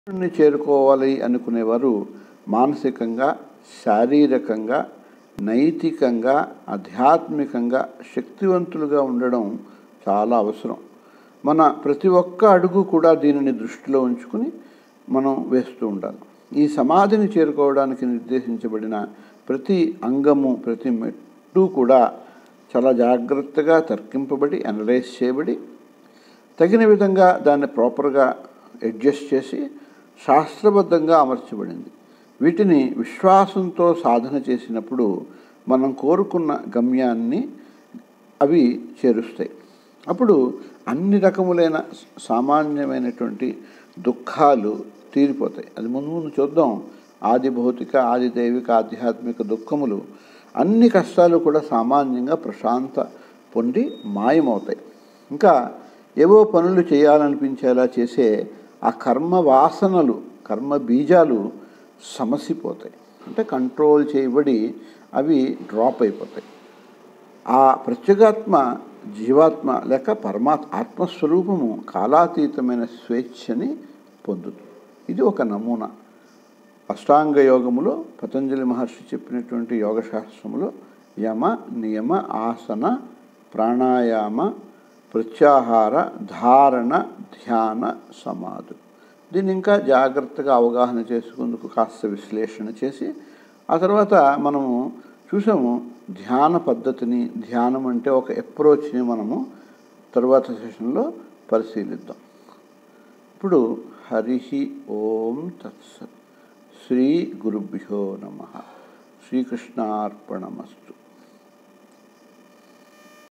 ని చేరుకోవాలి అనుకునేవారు మానసికంగా శారీరకంగా నైతికంగా ఆధ్యాత్మికంగా శక్తివంతులుగా ఉండడం చాలా అవసరం మన ప్రతి ఒక్క అడుగు కూడా దీనిని దృష్టిలో ఉంచుకుని మనం వేస్తూ ఉండాలి ఈ సమాధిని చేరుకోవడానికి నిర్దేశించబడిన ప్రతి అంగము ప్రతి మెట్టు కూడా చాలా జాగ్రత్తగా తర్కింపబడి అనలైజ్ చేయబడి తగిన విధంగా దాన్ని ప్రాపర్గా అడ్జస్ట్ చేసి శాస్త్రబద్ధంగా అమర్చబడింది వీటిని విశ్వాసంతో సాధన చేసినప్పుడు మనం కోరుకున్న గమ్యాన్ని అవి చేరుస్తాయి అప్పుడు అన్ని రకములైన సామాన్యమైనటువంటి దుఃఖాలు తీరిపోతాయి అది ముందు ముందు చూద్దాం ఆది భౌతిక ఆది దైవిక ఆధ్యాత్మిక దుఃఖములు అన్ని కష్టాలు కూడా సామాన్యంగా ప్రశాంత పొంది మాయమవుతాయి ఇంకా ఏవో పనులు చేయాలనిపించేలా చేసే ఆ కర్మ వాసనలు కర్మ బీజాలు సమసిపోతాయి అంటే కంట్రోల్ చేయబడి అవి డ్రాప్ అయిపోతాయి ఆ ప్రత్యేగాత్మ జీవాత్మ లేక పరమాత్మ ఆత్మస్వరూపము కాలాతీతమైన స్వేచ్ఛని పొందుతుంది ఇది ఒక నమూనా అష్టాంగ యోగములో పతంజలి మహర్షి చెప్పినటువంటి యోగశాస్త్రములో యమ నియమ ఆసన ప్రాణాయామ ప్రత్యాహార ధారణ ధ్యాన సమాధి దీన్ని ఇంకా జాగ్రత్తగా అవగాహన చేసుకుందుకు కాస్త విశ్లేషణ చేసి ఆ తర్వాత మనము చూసాము ధ్యాన పద్ధతిని ధ్యానం అంటే ఒక అప్రోచ్ని మనము తరువాత సెషన్లో పరిశీలిద్దాం ఇప్పుడు హరి ఓం తత్సత్ శ్రీ గురుభ్యో నమ శ్రీకృష్ణార్పణమస్తు